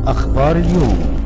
أخبار اليوم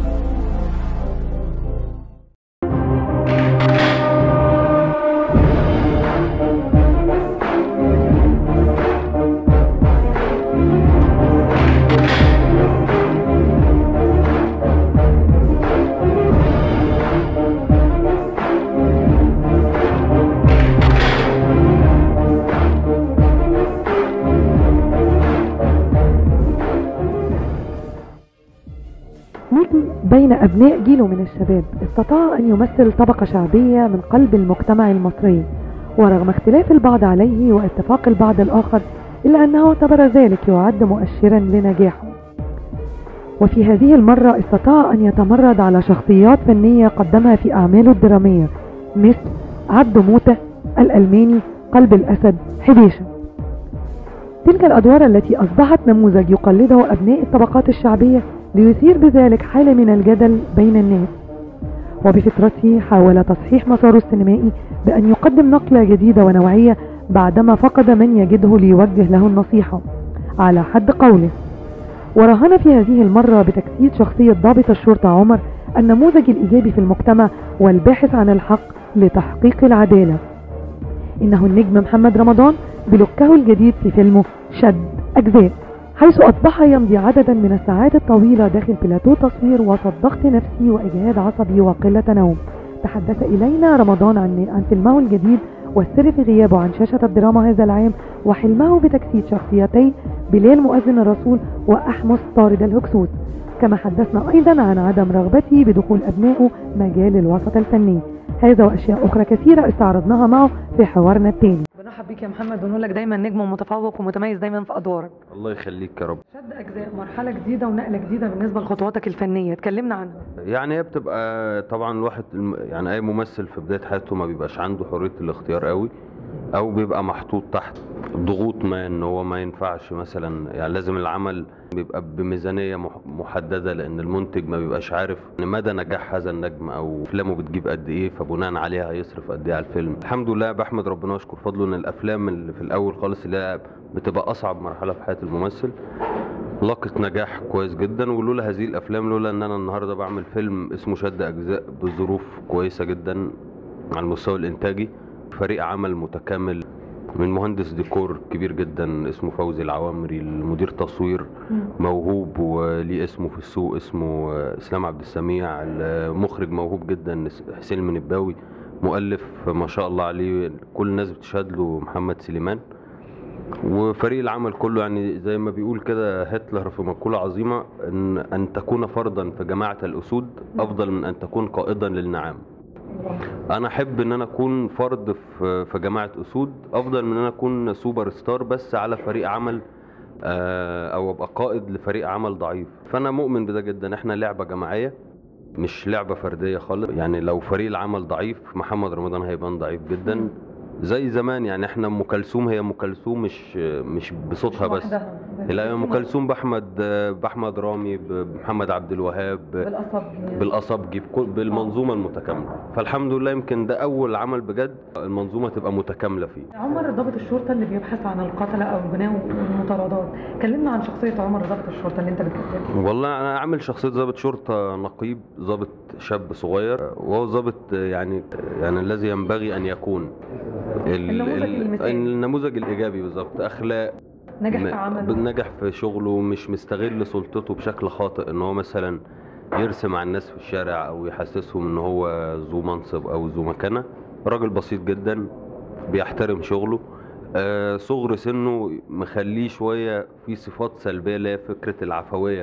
نجم بين أبناء جيله من الشباب استطاع أن يمثل طبقة شعبية من قلب المجتمع المصري ورغم اختلاف البعض عليه واتفاق البعض الآخر إلا أنه اعتبر ذلك يعد مؤشرا لنجاحه وفي هذه المرة استطاع أن يتمرد على شخصيات فنية قدمها في أعماله الدرامية مثل عبد موتة الألماني قلب الأسد حبيشة تلك الأدوار التي أصبحت نموذج يقلده أبناء الطبقات الشعبية ليثير بذلك حالة من الجدل بين الناس وبفطرته حاول تصحيح مساره السينمائي بأن يقدم نقلة جديدة ونوعية بعدما فقد من يجده ليوجه له النصيحة على حد قوله وراهن في هذه المرة بتجسيد شخصية ضابط الشرطة عمر النموذج الإيجابي في المجتمع والباحث عن الحق لتحقيق العدالة إنه النجم محمد رمضان بلوكه الجديد في فيلمه شد أجزاء حيث أصبح يمضي عددا من الساعات الطويلة داخل بلاتو تصوير وسط ضغط نفسي وإجهاد عصبي وقلة نوم تحدث إلينا رمضان عن عن فيلمه الجديد والسر في غيابه عن شاشة الدراما هذا العام وحلمه بتجسيد شخصيتي بلال مؤذن الرسول وأحمس طارد الهكسوس كما حدثنا أيضا عن عدم رغبته بدخول أبنائه مجال الوسط الفني هذا وأشياء أخرى كثيرة استعرضناها معه في حوارنا التالي بنرحب بيك يا محمد ونقول لك دايما نجم متفوق ومتميز دايما في أدوارك الله يخليك يا رب شد أجزاء مرحلة جديدة ونقلة جديدة بالنسبة لخطواتك الفنية اتكلمنا عنها يعني هي بتبقى طبعا الواحد الم- يعني اي ممثل في بدايه حياته ما بيبقاش عنده حريه الاختيار قوي او بيبقى محطوط تحت ضغوط ما ان هو ما ينفعش مثلا يعني لازم العمل بيبقى بميزانيه مح- محدده لان المنتج ما بيبقاش عارف إن مدى نجاح هذا النجم او افلامه بتجيب قد ايه فبناء عليها هيصرف قد ايه على الفيلم الحمد لله بحمد ربنا واشكر فضله ان الافلام اللي في الاول خالص اللي هي بتبقى اصعب مرحله في حياه الممثل لقت نجاح كويس جدا ولولا هذه الافلام لولا ان انا النهارده بعمل فيلم اسمه شد اجزاء بظروف كويسه جدا على المستوى الانتاجي فريق عمل متكامل من مهندس ديكور كبير جدا اسمه فوزي العوامري المدير تصوير موهوب وليه اسمه في السوق اسمه اسلام عبد السميع المخرج موهوب جدا حسين المنباوي مؤلف ما شاء الله عليه كل الناس بتشهد له محمد سليمان وفريق العمل كله يعني زي ما بيقول كده هتلر في مقولة عظيمة ان ان تكون فردا في جماعة الاسود افضل من ان تكون قائدا للنعام انا احب ان انا اكون فرد في في جماعة اسود افضل من ان انا اكون سوبر ستار بس على فريق عمل آه، او ابقى قائد لفريق عمل ضعيف فانا مؤمن بده جدا احنا لعبة جماعية مش لعبة فردية خالص يعني لو فريق العمل ضعيف محمد رمضان هيبان ضعيف جدا زي زمان يعني احنا ام كلثوم هي ام كلثوم مش مش بصوتها بس لا ام كلثوم باحمد باحمد رامي بمحمد عبد الوهاب بالقصب بالاصابجي بكل- بالمنظومه المتكامله فالحمد لله يمكن ده اول عمل بجد المنظومه تبقى متكامله فيه عمر ضابط الشرطة اللي بيبحث عن القتلة أو البناء والمطاردات كلمنا عن شخصية عمر ضابط الشرطة اللي أنت بتمثلها والله انا عامل شخصيه ضابط شرطه نقيب ضابط شاب صغير وهو ضابط يعني يعني الذي ينبغي ان يكون ال- النموذج ال- المثالي. النموذج الايجابي بالظبط اخلاق نجح م- في عمله نجح في شغله مش مستغل سلطته بشكل خاطئ ان هو مثلا يرسم على الناس في الشارع او يحسسهم ان هو ذو منصب او ذو مكانه راجل بسيط جدا بيحترم شغله آه صغر سنه مخليه شويه في صفات سلبيه اللي هي فكره العفويه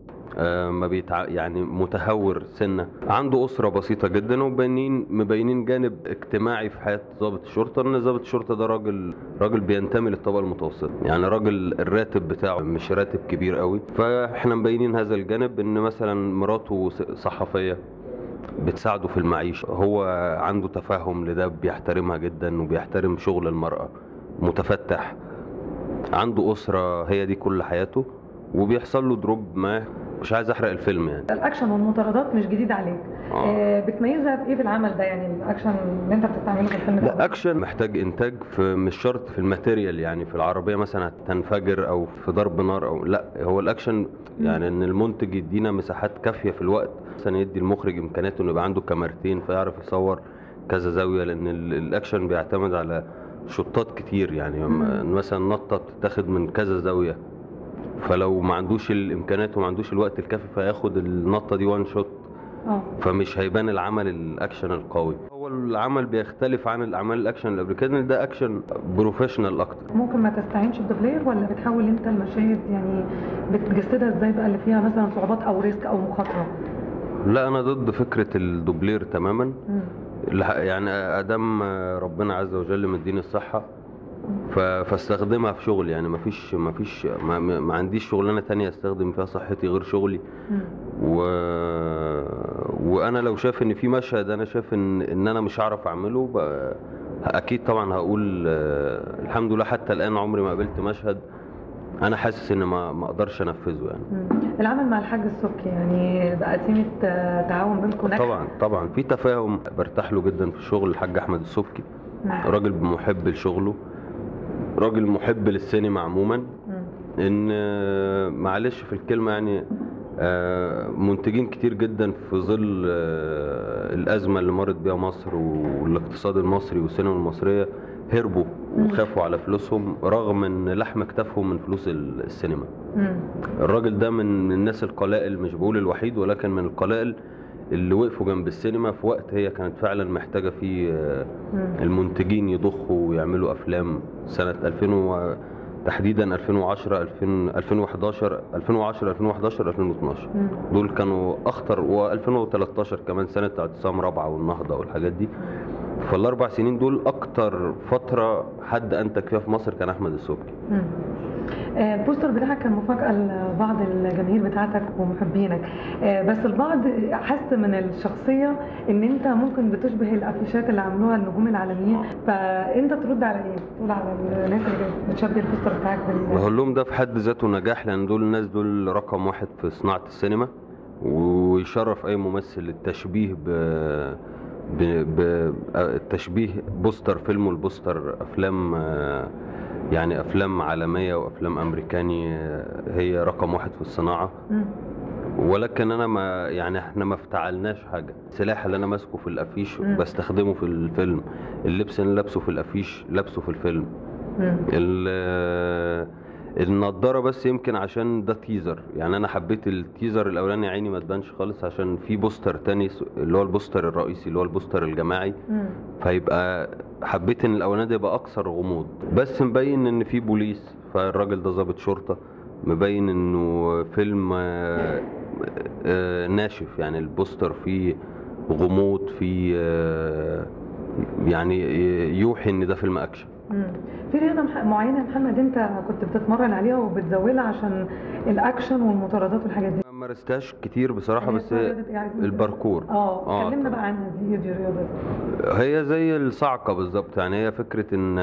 آه ما بيتع... يعني متهور سنه عنده اسره بسيطه جدا ومبينين مبينين جانب اجتماعي في حياه ضابط الشرطه ان ضابط الشرطه ده راجل راجل بينتمي للطبقه المتوسطه يعني راجل الراتب بتاعه مش راتب كبير قوي فاحنا مبينين هذا الجانب ان مثلا مراته س- صحفيه بتساعده في المعيشة هو عنده تفهم لده بيحترمها جدا وبيحترم شغل المرأة متفتح عنده أسرة هي دي كل حياته وبيحصل له دروب ما مش عايز احرق الفيلم يعني الاكشن والمطاردات مش جديد عليك آه. آه، بتميزها في ايه في العمل ده يعني الاكشن اللي انت بتستعمله في الفيلم ده لا اكشن محتاج انتاج في مش شرط في الماتيريال يعني في العربيه مثلا هتنفجر او في ضرب نار او لا هو الاكشن يعني ان المنتج يدينا مساحات كافيه في الوقت مثلا يدي المخرج امكانياته انه يبقى عنده كاميرتين فيعرف يصور كذا زاويه لان ال- الاكشن بيعتمد على شطات كتير يعني مم. مثلا نطه بتتاخد من كذا زاويه فلو ما عندوش الامكانيات وما عندوش الوقت الكافي فياخد النطه دي وان شوت اه فمش هيبان العمل الاكشن القوي هو العمل بيختلف عن الاعمال الاكشن اللي قبل كده لأن ده اكشن بروفيشنال اكتر ممكن ما تستعينش بدوبلير ولا بتحاول انت المشاهد يعني بتجسدها ازاي بقى اللي فيها مثلا صعوبات او ريسك او مخاطره لا انا ضد فكره الدوبلير تماما مم. الح- يعني ادام ربنا عز وجل مديني الصحه ف- فاستخدمها في شغلي يعني ما فيش ما فيش ما, ما ما عنديش شغلانه تانية استخدم فيها صحتي غير شغلي مم. و... وانا لو شايف ان في مشهد انا شايف ان ان انا مش هعرف اعمله ب... اكيد طبعا هقول آه، الحمد لله حتى الان عمري ما قابلت مشهد انا حاسس ان ما ما اقدرش انفذه يعني مم. العمل مع الحاج السبكي يعني بقى تيمة آه، تعاون بينكم ناجحة طبعا طبعا في تفاهم برتاح له جدا في الشغل الحاج احمد السبكي مم. راجل محب لشغله راجل محب للسينما عموما مم. ان آه، معلش في الكلمه يعني آه، منتجين كتير جدا في ظل آه، الازمه اللي مرت بيها مصر والاقتصاد المصري والسينما المصريه هربوا وخافوا على فلوسهم رغم ان لحم كتافهم من فلوس ال- السينما مم. الراجل ده من الناس القلائل مش بقول الوحيد ولكن من القلائل اللي وقفوا جنب السينما في وقت هي كانت فعلا محتاجه فيه آه، مم. المنتجين يضخوا ويعملوا افلام سنه 2000 و... تحديدا 2010 2000 2011 2010 2011 2012 مم. دول كانوا اخطر و2013 كمان سنه اعتصام رابعه والنهضه والحاجات دي فالاربع سنين دول اكتر فتره حد انتج فيها في مصر كان احمد السبكي مم. آه، البوستر بتاعك كان مفاجأة لبعض الجماهير بتاعتك ومحبينك آه، بس البعض حس من الشخصية ان انت ممكن بتشبه الافيشات اللي عملوها النجوم العالميين فانت ترد على ايه؟ تقول على الناس اللي بتشبه البوستر بتاعك بال بقول لهم ده في حد ذاته نجاح لان دول الناس دول رقم واحد في صناعه السينما ويشرف اي ممثل التشبيه ب ب... ب... التشبيه بوستر فيلم والبوستر افلام آه، يعني افلام عالميه وافلام امريكاني آه، هي رقم واحد في الصناعه مم. ولكن انا ما يعني احنا ما افتعلناش حاجه السلاح اللي انا ماسكه في الافيش مم. بستخدمه في الفيلم اللبس اللي لابسه في الافيش لابسه في الفيلم مم. ال- النضاره بس يمكن عشان ده تيزر يعني انا حبيت التيزر الاولاني عيني ما تبانش خالص عشان في بوستر تاني س- اللي هو البوستر الرئيسي اللي هو البوستر الجماعي مم. فيبقى حبيت ان الاولاني ده يبقى اكثر غموض بس مبين ان في بوليس فالراجل ده ضابط شرطه مبين انه فيلم آه، آه، ناشف يعني البوستر فيه غموض فيه آه، يعني يوحي ان ده فيلم اكشن مم. في رياضة مح- معينة يا محمد انت كنت بتتمرن عليها وبتزودها عشان الاكشن والمطاردات والحاجات دي ما مارستهاش كتير بصراحه بس هي رياضة ايه عايزين الباركور اه آه، اتكلمنا طبعا. بقى عنها دي دي رياضة هي زي الصعقه بالظبط يعني هي فكره ان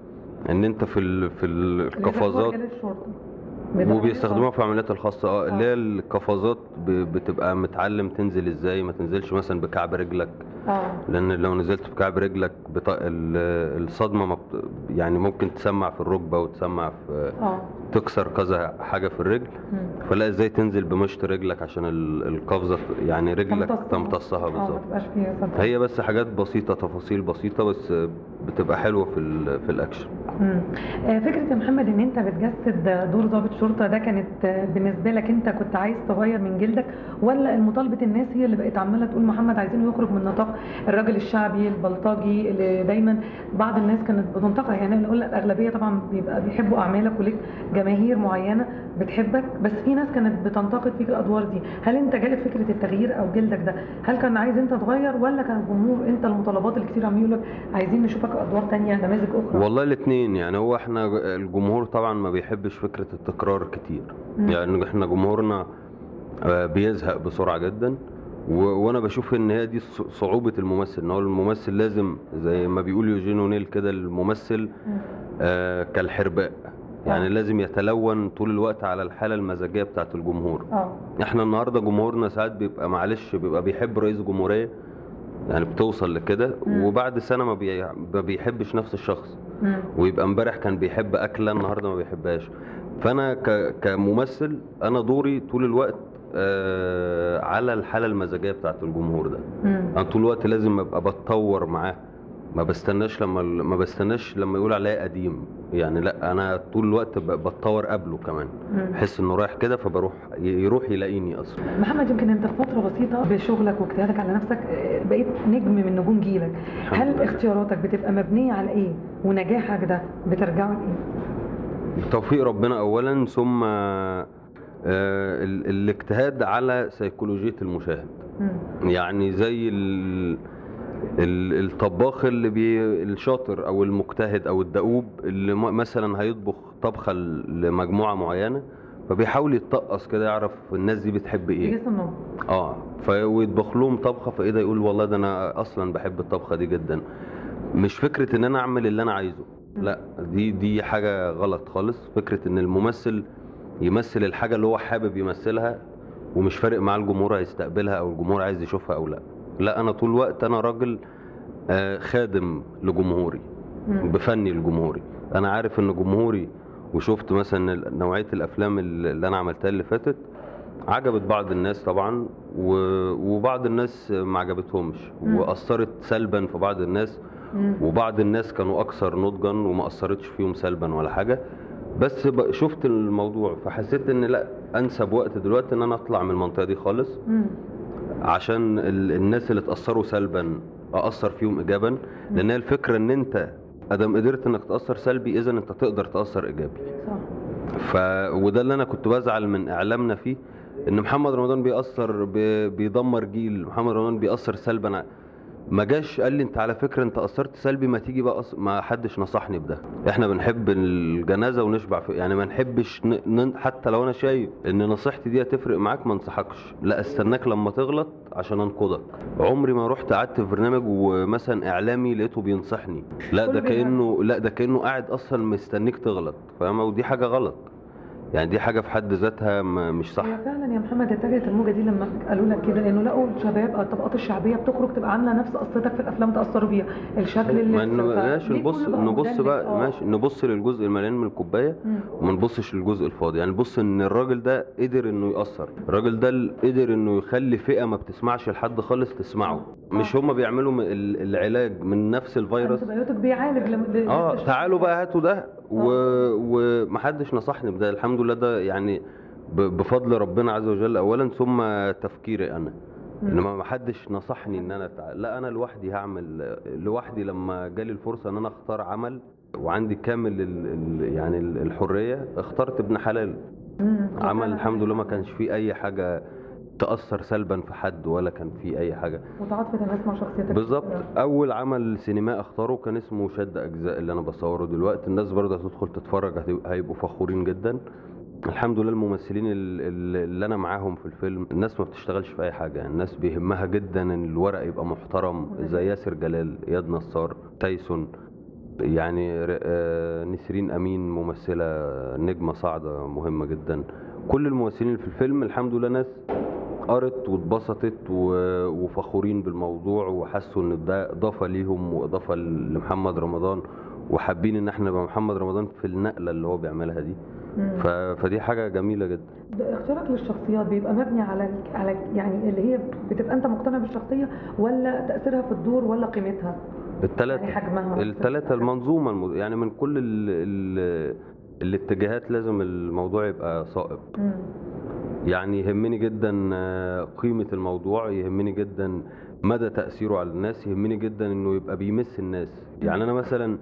ان انت في ال- في القفازات وبيستخدموها في العمليات الخاصة اه اللي هي القفازات ب- بتبقى متعلم تنزل ازاي ما تنزلش مثلا بكعب رجلك اه لان لو نزلت بكعب رجلك بط... ال- الصدمة ما بت... يعني ممكن تسمع في الركبة وتسمع في اه تكسر كذا حاجة في الرجل مم. فلا ازاي تنزل بمشط رجلك عشان ال- القفزة يعني رجلك تمتصها. تمتصها اه ما بالظبط تبقاش فيها صدمة هي بس حاجات بسيطة تفاصيل بسيطة بس بتبقى حلوة في ال... في الاكشن مم. آه، فكرة يا محمد ان انت بتجسد دور ضابط شرطة ده كانت آه، بالنسبة لك انت كنت عايز تغير من جلدك ولا المطالبة الناس هي اللي بقت عمالة تقول محمد عايزينه يخرج من نطاق الراجل الشعبي البلطجي اللي دايما بعض الناس كانت بتنتقد يعني انا اقول لك الاغلبية طبعا بيبقى بيحبوا اعمالك وليك جماهير معينة بتحبك بس في ناس كانت بتنتقد فيك الادوار دي هل انت جالك فكرة التغيير او جلدك ده هل كان عايز انت تغير ولا كان الجمهور انت المطالبات الكتير عم يقول لك عايزين نشوفك ادوار تانية نماذج اخرى والله الاثنين يعني هو احنا الجمهور طبعا ما بيحبش فكرة التكرار كتير مم. يعني احنا جمهورنا آه، بيزهق بسرعة جدا و... وانا بشوف ان هي دي ص- صعوبة الممثل ان هو الممثل لازم زي ما بيقول يوجين اونيل كده الممثل مم. آه كالحرباء يعني آه. لازم يتلون طول الوقت على الحاله المزاجيه بتاعه الجمهور اه احنا النهارده جمهورنا ساعات بيبقى معلش بيبقى بيحب رئيس جمهوريه يعني بتوصل لكده مم. وبعد سنه ما, بي... ما بيحبش نفس الشخص مم. ويبقى امبارح كان بيحب اكله النهارده ما بيحبهاش فانا ك... كممثل انا دوري طول الوقت آه على الحاله المزاجيه بتاعه الجمهور ده مم. انا طول الوقت لازم ابقى بتطور معاه ما بستناش لما ما بستناش لما يقول عليا قديم يعني لا انا طول الوقت ب- بتطور قبله كمان مم. بحس انه رايح كده فبروح ي- يروح يلاقيني اصلا محمد يمكن انت في فتره بسيطه بشغلك واجتهادك على نفسك آه، بقيت نجم من نجوم جيلك الحمد هل لله. اختياراتك بتبقى مبنيه على ايه ونجاحك ده بترجعه لايه توفيق ربنا اولا ثم آه ال... الاجتهاد على سيكولوجيه المشاهد مم. يعني زي ال... ال- الطباخ اللي بي الشاطر او المجتهد او الدؤوب اللي م- مثلا هيطبخ طبخه ل- لمجموعه معينه فبيحاول يتطقص كده يعرف الناس دي بتحب ايه يجس النوم اه ف- ويطبخ لهم طبخه فايه ده يقول والله ده انا اصلا بحب الطبخه دي جدا مش فكره ان انا اعمل اللي انا عايزه لا دي دي حاجه غلط خالص فكره ان الممثل يمثل الحاجه اللي هو حابب يمثلها ومش فارق معاه الجمهور هيستقبلها او الجمهور عايز يشوفها او لا لا انا طول الوقت انا راجل آه، خادم لجمهوري مم. بفني لجمهوري انا عارف ان جمهوري وشفت مثلا ال- نوعيه الافلام اللي اللي انا عملتها اللي فاتت عجبت بعض الناس طبعا و... وبعض الناس ما عجبتهمش مم. واثرت سلبا في بعض الناس مم. وبعض الناس كانوا اكثر نضجا وما اثرتش فيهم سلبا ولا حاجه بس ب- شفت الموضوع فحسيت ان لا انسب وقت دلوقتي ان انا اطلع من المنطقه دي خالص مم. عشان ال- الناس اللي اتاثروا سلبا اثر فيهم ايجابا لان هي الفكره ان انت ادم قدرت انك تاثر سلبي اذا انت تقدر تاثر ايجابي صح ف وده اللي انا كنت بزعل من اعلامنا فيه ان محمد رمضان بيأثر بي- بيدمر جيل محمد رمضان بيأثر سلبا ع- ما جاش قال لي انت على فكره انت اثرت سلبي ما تيجي بقى أص... ما حدش نصحني بده احنا بنحب الجنازه ونشبع في يعني ما نحبش ن... ن... حتى لو انا شايف ان نصيحتي دي هتفرق معاك ما انصحكش لا استناك لما تغلط عشان انقذك عمري ما رحت قعدت في برنامج ومثلا اعلامي لقيته بينصحني لا كله ده بيهاجم. كانه لا ده كانه قاعد اصلا مستنيك تغلط فاهمه ودي حاجه غلط يعني دي حاجه في حد ذاتها ما- مش صح هي فعلا يا محمد اتجهت الموجه دي لما قالوا لك كده لانه لقوا الشباب او الطبقات الشعبيه بتخرج تبقى عامله نفس قصتك في الافلام تاثروا بيها الشكل اللي ما ن- ماشي نبص نبص بقى ماشي نبص للجزء المليان من الكوبايه وما نبصش للجزء الفاضي يعني نبص ان الراجل ده قدر انه يأثر الراجل ده ال- قدر انه يخلي فئة ما بتسمعش لحد خالص تسمعه مش هما بيعملوا م- ال- العلاج من نفس الفيروس انتبيوتك بيعالج لم... ل- اه للشخص. تعالوا بقى هاتوا ده و... ومحدش نصحني بده الحمد لله ده يعني ب... بفضل ربنا عز وجل اولا ثم تفكيري انا مم. انما ما حدش نصحني ان انا تع... لا انا لوحدي هعمل لوحدي لما جالي الفرصه ان انا اختار عمل وعندي كامل ال... ال... يعني ال- الحريه اخترت ابن حلال مم. عمل فعلاً. الحمد لله ما كانش فيه اي حاجه تاثر سلبا في حد ولا كان فيه اي حاجه وتعاطفت الناس مع شخصيتك بالظبط اول عمل سينمائي اختاره كان اسمه شد اجزاء اللي انا بصوره دلوقتي الناس برضه هتدخل تتفرج هتبقى- هيبقوا فخورين جدا الحمد لله الممثلين ال- ال- اللي انا معاهم في الفيلم الناس ما بتشتغلش في اي حاجه الناس بيهمها جدا ان الورق يبقى محترم زي ياسر جلال اياد نصار تايسون يعني ر- آه، نسرين امين ممثله نجمه صاعده مهمه جدا كل الممثلين اللي في الفيلم الحمد لله ناس قرت واتبسطت و- وفخورين بالموضوع وحسوا ان ده اضافه ليهم واضافه لمحمد رمضان وحابين ان احنا نبقى محمد رمضان في النقله اللي هو بيعملها دي مم. ف... فدي حاجه جميله جدا ده اختيارك للشخصيات بيبقى مبني على ال- على يعني اللي هي بتبقى انت مقتنع بالشخصيه ولا تاثيرها في الدور ولا قيمتها الثلاثه يعني حجمها الثلاثه المنظومه الم... يعني من كل ال... ال... الاتجاهات لازم الموضوع يبقى صائب مم. يعني يهمني جدا آه، قيمة الموضوع يهمني جدا مدى تأثيره على الناس يهمني جدا انه يبقى بيمس الناس يعني انا مثلا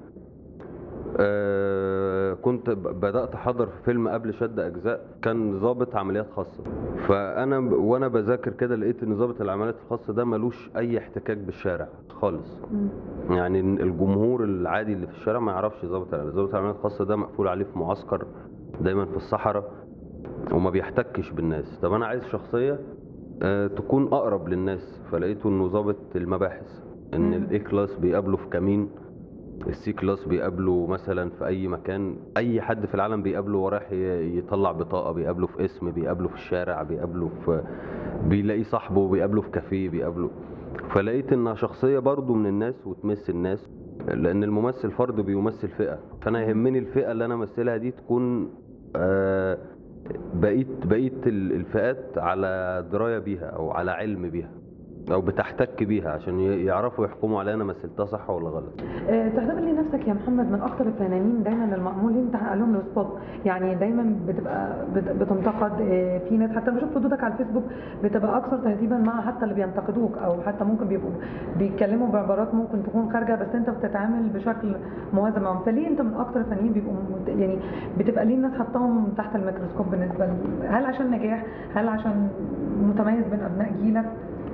آه، كنت ب- بدأت احضر في فيلم قبل شد اجزاء كان ضابط عمليات خاصة فانا ب- وانا بذاكر كده لقيت ان ضابط العمليات الخاصة ده ملوش اي احتكاك بالشارع خالص مم. يعني الجمهور العادي اللي في الشارع ما يعرفش ضابط العمليات ضابط العمليات الخاصة ده مقفول عليه في معسكر دايما في الصحراء وما بيحتكش بالناس طب انا عايز شخصيه آه، تكون اقرب للناس فلقيته انه ضابط المباحث ان مم. الاي كلاس بيقابله في كمين السي كلاس بيقابله مثلا في اي مكان اي حد في العالم بيقابله ورايح ي- يطلع بطاقه بيقابله في اسم بيقابله في الشارع بيقابله في بيلاقيه صاحبه بيقابله في كافيه بيقابله فلقيت انها شخصيه برضو من الناس وتمس الناس لان الممثل فرد بيمثل فئه فانا يهمني الفئه اللي انا امثلها دي تكون آه، بقيت بقيت ال- الفئات على درايه بيها او على علم بيها او بتحتك بيها عشان ي- يعرفوا يحكموا عليا انا مثلتها صح ولا غلط آه، تعتبر لي نفسك يا محمد من اكتر الفنانين دايما المأمول انت لهم له سبوت يعني دايما بتبقى بت- بتنتقد آه، في ناس حتى بشوف ردودك على الفيسبوك بتبقى اكثر تهذيبا مع حتى اللي بينتقدوك او حتى ممكن بيبقوا بيتكلموا بعبارات ممكن تكون خارجه بس انت بتتعامل بشكل موازي معاهم فليه انت من اكتر الفنانين بيبقوا مت- يعني بتبقى ليه الناس حطاهم تحت الميكروسكوب بالنسبه ل- هل عشان نجاح هل عشان متميز بين ابناء جيلك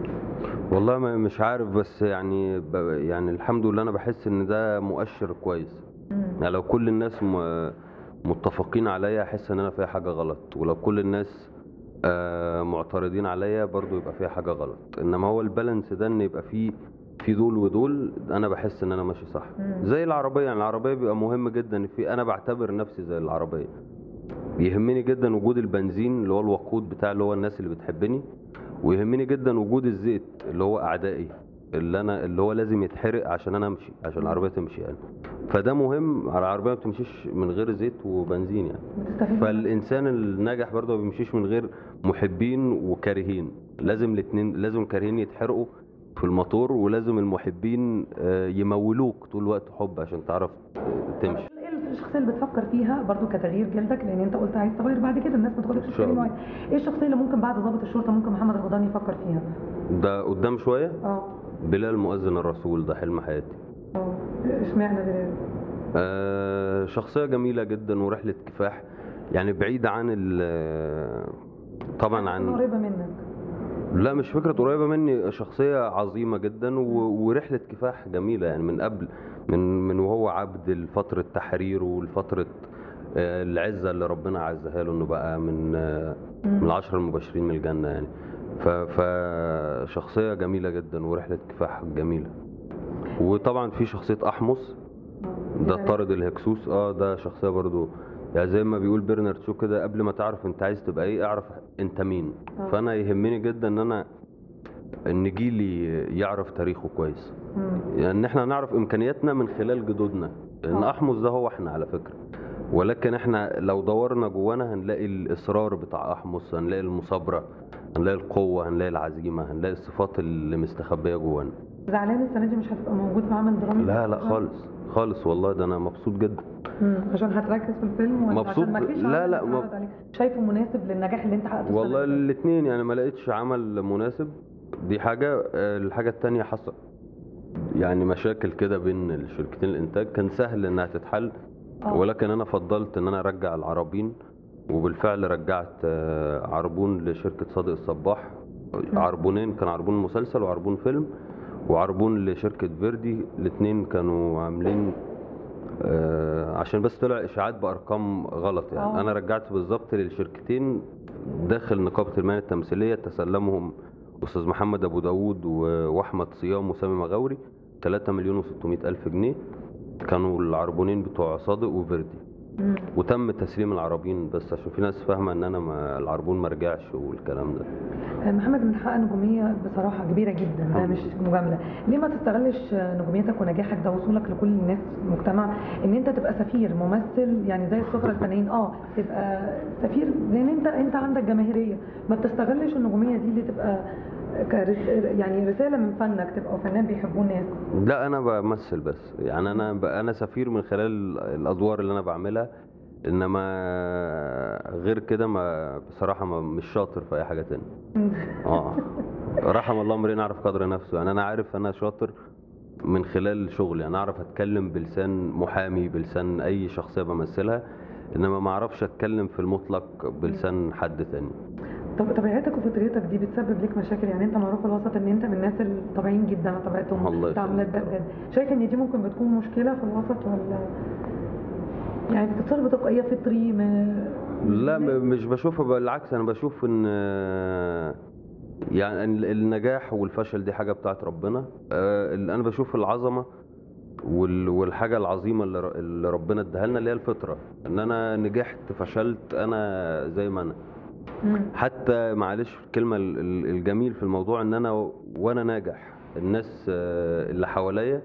والله ما- مش عارف بس يعني ب... يعني الحمد لله انا بحس ان ده مؤشر كويس مم. يعني لو كل الناس م... متفقين عليا احس ان انا فيها حاجه غلط ولو كل الناس آه معترضين عليا برضو يبقى فيها حاجه غلط انما هو البالانس ده ان يبقى فيه في دول ودول انا بحس ان انا ماشي صح مم. زي العربيه يعني العربيه بيبقى مهم جدا في انا بعتبر نفسي زي العربيه بيهمني جدا وجود البنزين اللي هو الوقود بتاع اللي هو الناس اللي بتحبني ويهمني جدا وجود الزيت اللي هو اعدائي اللي انا اللي هو لازم يتحرق عشان انا امشي عشان العربيه تمشي يعني فده مهم على العربيه ما بتمشيش من غير زيت وبنزين يعني بتستفيد فالانسان الناجح برضه ما بيمشيش من غير محبين وكارهين لازم الاثنين لازم الكارهين يتحرقوا في الموتور ولازم المحبين آه، يمولوك طول الوقت حب عشان تعرف تمشي ايه الشخصيه اللي بتفكر فيها برضو كتغيير جلدك لان انت قلت عايز تغير بعد كده الناس ما تاخدكش إن في شاء كلمه الله. واحدة. ايه الشخصيه اللي ممكن بعد ضابط الشرطه ممكن محمد رمضان يفكر فيها ده قدام شويه اه بلال مؤذن الرسول ده حلم حياتي اه اشمعنى بلال آه، شخصية جميلة جدا ورحلة كفاح يعني بعيدة عن ال طبعا أنا عن قريبه منك لا مش فكرة قريبة مني شخصية عظيمة جدا و... ورحلة كفاح جميلة يعني من قبل من من وهو عبد لفترة تحريره ولفترة آه، العزة اللي ربنا عزها له انه بقى من آه، من مم. العشرة المبشرين من الجنة يعني ف... فشخصية جميلة جدا ورحلة كفاح جميلة وطبعا في شخصية أحمس ده طارد الهكسوس اه ده شخصيه برضو يعني زي ما بيقول برنارد شو كده قبل ما تعرف انت عايز تبقى ايه اعرف انت مين آه. فانا يهمني جدا ان انا ان جيلي يعرف تاريخه كويس مم. يعني ان احنا نعرف امكانياتنا من خلال جدودنا ان آه. احمس ده هو احنا على فكره ولكن احنا لو دورنا جوانا هنلاقي الاصرار بتاع احمس هنلاقي المثابره هنلاقي القوه هنلاقي العزيمه هنلاقي الصفات اللي مستخبيه جوانا زعلان السنه دي مش هتبقى موجود في عمل درامي لا لا خالص خالص والله ده انا مبسوط جدا مم. عشان هتركز في الفيلم ولا مبسوط. عشان ما فيش لا، عمل لا، اتعرض مب- عليك؟ شايفه مناسب للنجاح اللي انت حققته السنة والله اللي الاثنين يعني ما لقيتش عمل مناسب دي حاجة آه، الحاجة التانية حصل يعني مشاكل كده بين الشركتين الانتاج كان سهل انها تتحل فاتت. آه. ولكن انا فضلت ان انا ارجع العربين وبالفعل رجعت آه، عربون لشركة صادق الصباح عربونين كان عربون مسلسل وعربون فيلم وعربون لشركة فيردي الاثنين كانوا عاملين آه، عشان بس طلع اشاعات بارقام غلط يعني آه. انا رجعت بالظبط للشركتين داخل نقابه المهن التمثيليه تسلمهم استاذ محمد ابو داوود و- واحمد صيام وسامي مغاوري 3 مليون و600 الف جنيه كانوا العربونين بتوع صادق وفيردي مم. وتم تسليم العربين بس عشان في ناس فاهمه ان انا ما العربون ما رجعش والكلام ده آه، محمد من حقق نجوميه بصراحه كبيره جدا ده الحمد مش مجامله ليه ما تستغلش آه، نجوميتك ونجاحك ده وصولك لكل الناس المجتمع ان انت تبقى سفير ممثل يعني زي السفراء الفنانين اه تبقى سفير لان انت انت عندك جماهيريه ما بتستغلش النجوميه دي اللي تبقى كرس يعني رساله من فنك تبقى فنان بيحبوه الناس لا انا بمثل بس يعني انا ب... انا سفير من خلال الادوار اللي انا بعملها انما غير كده ما بصراحه ما مش شاطر في اي حاجه تانية اه رحم الله امرئ يعرف قدر نفسه يعني انا عارف انا شاطر من خلال شغلي انا اعرف اتكلم بلسان محامي بلسان اي شخصيه بمثلها انما ما اعرفش اتكلم في المطلق بلسان حد تاني طب طبيعتك وفطرتك دي بتسبب لك مشاكل يعني انت معروف في الوسط ان انت من الناس الطبيعيين جدا طبيعتهم الله تعاملات يخليك. بجد شايف ان دي ممكن بتكون مشكله في الوسط ولا يعني بتتصرف بتلقائيه فطري ما لا م- مش بشوفها بالعكس انا بشوف ان آه، يعني ال- النجاح والفشل دي حاجه بتاعت ربنا آه، اللي انا بشوف العظمه وال- والحاجه العظيمه اللي ر- اللي ربنا اداها لنا اللي هي الفطره ان انا نجحت فشلت انا زي ما انا مم. حتى معلش الكلمه ال- ال- الجميل في الموضوع ان انا و- وانا ناجح الناس آه، اللي حواليا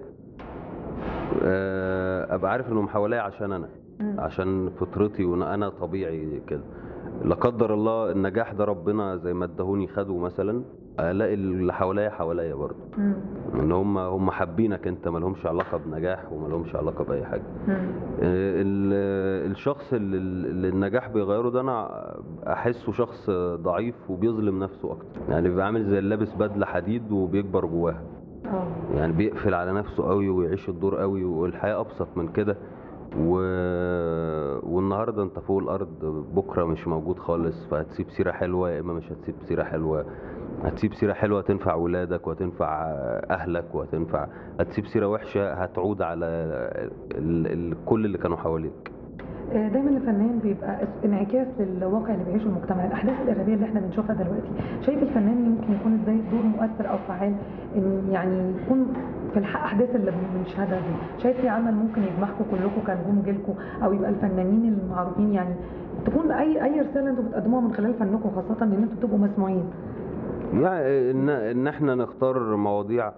آه، ابقى عارف انهم حواليا عشان انا مم. عشان فطرتي وانا أنا طبيعي كده لا قدر الله النجاح ده ربنا زي ما ادهوني خده مثلا الاقي اللي حواليا حواليا برضه مم. ان هم هم حابينك انت ما لهمش علاقه بنجاح وما لهمش علاقه باي حاجه مم. آه، ال- الشخص اللي اللي النجاح بيغيره ده انا احسه شخص ضعيف وبيظلم نفسه اكتر يعني بيبقى عامل زي اللي لابس بدله حديد وبيكبر جواها اه يعني بيقفل على نفسه قوي ويعيش الدور قوي والحياه ابسط من كده و... والنهارده انت فوق الارض بكره مش موجود خالص فهتسيب سيره حلوه يا اما مش هتسيب سيره حلوه هتسيب سيره حلوه تنفع ولادك وهتنفع اهلك وهتنفع هتسيب سيره وحشه هتعود على ال... ال... كل اللي كانوا حواليك آه، دايما الفنان بيبقى اس- انعكاس للواقع اللي بيعيشه المجتمع الاحداث الارهابيه اللي احنا بنشوفها دلوقتي شايف الفنان يمكن يكون ازاي دور مؤثر او فعال ان يعني يكون في الاحداث اللي بنشهدها دي شايف في عمل ممكن يجمعكم كلكم كنجوم جيلكم او يبقى الفنانين المعروفين يعني تكون اي اي رساله انتوا بتقدموها من خلال فنكم خاصه ان انتوا بتبقوا مسموعين يعني ان ان احنا نختار مواضيع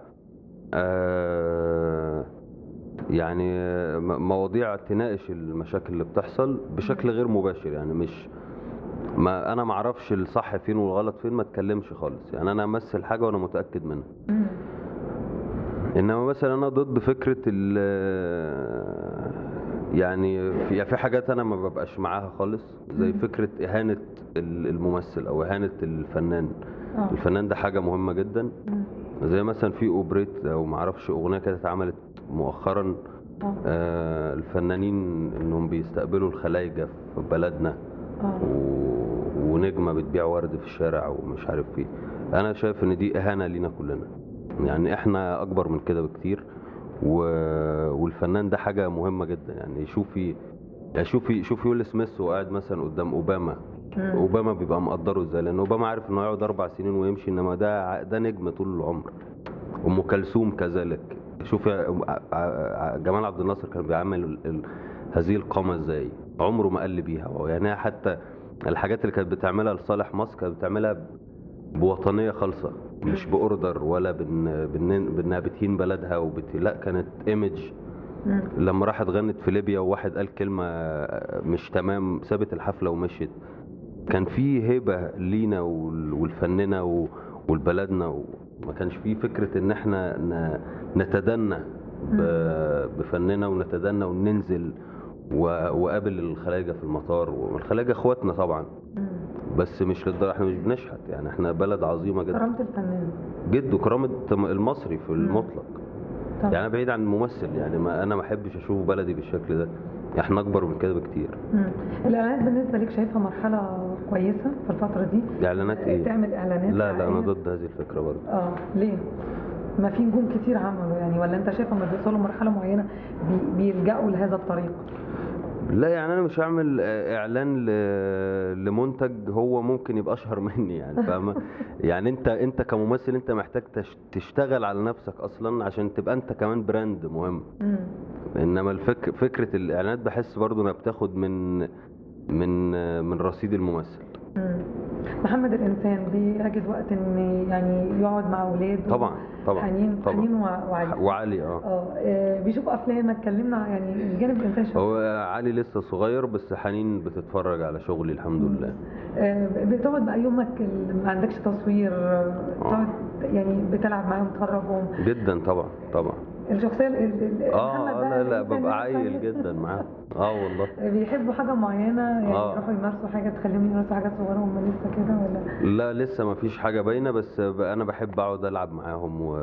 آه يعني م- مواضيع تناقش المشاكل اللي بتحصل بشكل غير مباشر يعني مش ما انا ما اعرفش الصح فين والغلط فين ما اتكلمش خالص يعني انا امثل حاجه وانا متاكد منها مم. انما مثلا انا ضد فكره ال يعني في يعني في حاجات انا ما ببقاش معاها خالص زي مم. فكره اهانه ال- الممثل او اهانه الفنان اه الفنان ده حاجه مهمه جدا مم. زي مثلا في اوبريت او معرفش اغنيه كده اتعملت مؤخرا اه آه الفنانين انهم بيستقبلوا الخلايجه في بلدنا اه و... ونجمه بتبيع ورد في الشارع ومش عارف ايه انا شايف ان دي اهانه لينا كلنا يعني احنا اكبر من كده بكتير و... والفنان ده حاجه مهمه جدا يعني شوفي يعني شوفي شوفي ويل سميث وهو قاعد مثلا قدام اوباما مم. اوباما بيبقى مقدره ازاي لان اوباما عارف انه هيقعد اربع سنين ويمشي انما ده ع- ده نجم طول العمر ام كلثوم كذلك شوف يا أم- ع- ع- جمال عبد الناصر كان بيعمل ال- ال- هذه القامه ازاي عمره ما قل بيها يعني هي حتى الحاجات اللي كانت بتعملها لصالح مصر كانت بتعملها ب- بوطنيه خالصه مش باوردر ولا بان بإن- بانها بتهين بلدها وبت... لا كانت ايمج مم. لما راحت غنت في ليبيا وواحد قال كلمة مش تمام سابت الحفلة ومشيت كان في هيبة لينا وال- والفنانة و- والبلدنا وما كانش في فكرة ان احنا ن- نتدنى ب- بفننا ونتدنى وننزل و- وقابل الخلايجة في المطار والخلايجة اخواتنا طبعا مم. بس مش للدرجة احنا مش بنشحت يعني احنا بلد عظيمة جدا كرامه الفنان جد وكرامة المصري في المطلق طبعا. يعني أنا بعيد عن الممثل يعني ما انا ما احبش اشوف بلدي بالشكل ده احنا اكبر من كده بكتير مم. الاعلانات بالنسبه لك شايفها مرحله كويسه في الفتره دي اعلانات ايه تعمل اعلانات لا لا انا حقيقية؟ ضد هذه الفكره برضه اه ليه ما في نجوم كتير عملوا يعني ولا انت شايف لما بيوصلوا لمرحله معينه بي- بيلجأوا لهذا الطريق لا يعني انا مش هعمل آه، اعلان ل- لمنتج هو ممكن يبقى اشهر مني يعني فاهمه يعني انت انت كممثل انت محتاج تش- تشتغل على نفسك اصلا عشان تبقى انت كمان براند مهم مم. انما الفك فكره الاعلانات بحس برضه انها بتاخد من من آه، من رصيد الممثل مم. محمد الانسان بيجد وقت ان يعني يقعد مع اولاده طبعا طبعا حنين طبعا حنين وع- وعلي وعلي اه اه آه، بيشوفوا افلامك اتكلمنا يعني الجانب الانساني شوية. هو علي لسه صغير بس حنين بتتفرج على شغلي الحمد لله آه، بتقعد بقى يومك اللي ما عندكش تصوير آه، تقعد يعني بتلعب معاهم تخرجهم جدا طبعا طبعا الشخصيه ال- ال- ال- اه محمد آه، بقى لا لا الإنسان ببقى اللي عايل بتاع- جدا معاه اه والله بيحبوا حاجه معينه يعني آه. يروحوا يمارسوا حاجه تخليهم يمارسوا حاجه صغيره هم لسه كده ولا لا لسه ما فيش حاجه باينه بس ب- انا بحب اقعد العب معاهم و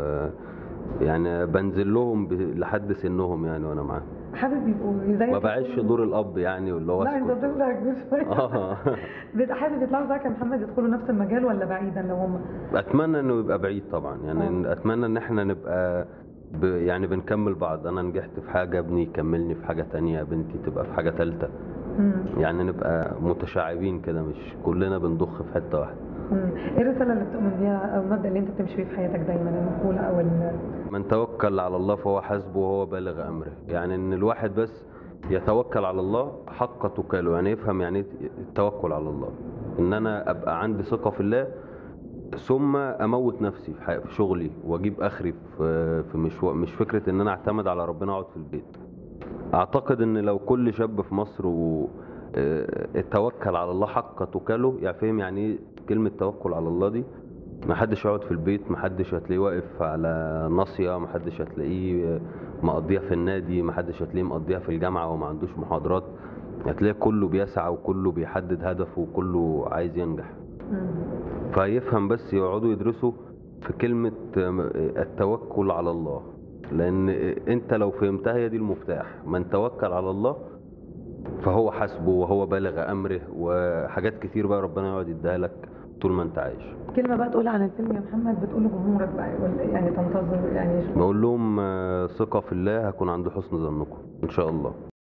يعني بنزل لهم ب... لحد سنهم يعني وانا معاهم حابب يبقوا زيك ما بعيش دور الاب يعني واللي هو لا انت اسكت طفل كبير شويه اه بت- حابب يطلعوا زيك يا محمد يدخلوا نفس المجال ولا بعيدا لو هم اتمنى انه يبقى بعيد طبعا يعني آه. اتمنى ان احنا نبقى ب... يعني بنكمل بعض انا نجحت في حاجه ابني يكملني في حاجه تانية بنتي تبقى في حاجه تالتة مم. يعني نبقى متشعبين كده مش كلنا بنضخ في حته واحده مم. ايه الرساله اللي بتؤمن بيها او المبدا اللي انت بتمشي بيه في حياتك دايما المقوله او ال- من توكل على الله فهو حسبه وهو بالغ امره يعني ان الواحد بس يتوكل على الله حق توكله يعني يفهم يعني ايه التوكل على الله ان انا ابقى عندي ثقه في الله ثم اموت نفسي في حي- في شغلي واجيب اخري في في مش مش فكره ان انا اعتمد على ربنا واقعد في البيت اعتقد ان لو كل شاب في مصر و آه، اتوكل على الله حق توكله يعني فهم يعني ايه كلمه توكل على الله دي ما حدش يقعد في البيت ما حدش هتلاقيه واقف على ناصيه ما حدش هتلاقيه مقضيها في النادي ما حدش هتلاقيه مقضيها في الجامعه وما عندوش محاضرات هتلاقي كله بيسعى وكله بيحدد هدفه وكله عايز ينجح مم. فيفهم بس يقعدوا يدرسوا في كلمة التوكل على الله لأن أنت لو فهمتها هي دي المفتاح من توكل على الله فهو حسبه وهو بالغ أمره وحاجات كتير بقى ربنا يقعد يديها لك طول ما أنت عايش كلمه بقى تقولها عن الفيلم يا محمد بتقول لجمهورك بقى يقول- يعني تنتظر يعني بقول لهم آه، ثقة في الله هكون عند حسن ظنكم إن شاء الله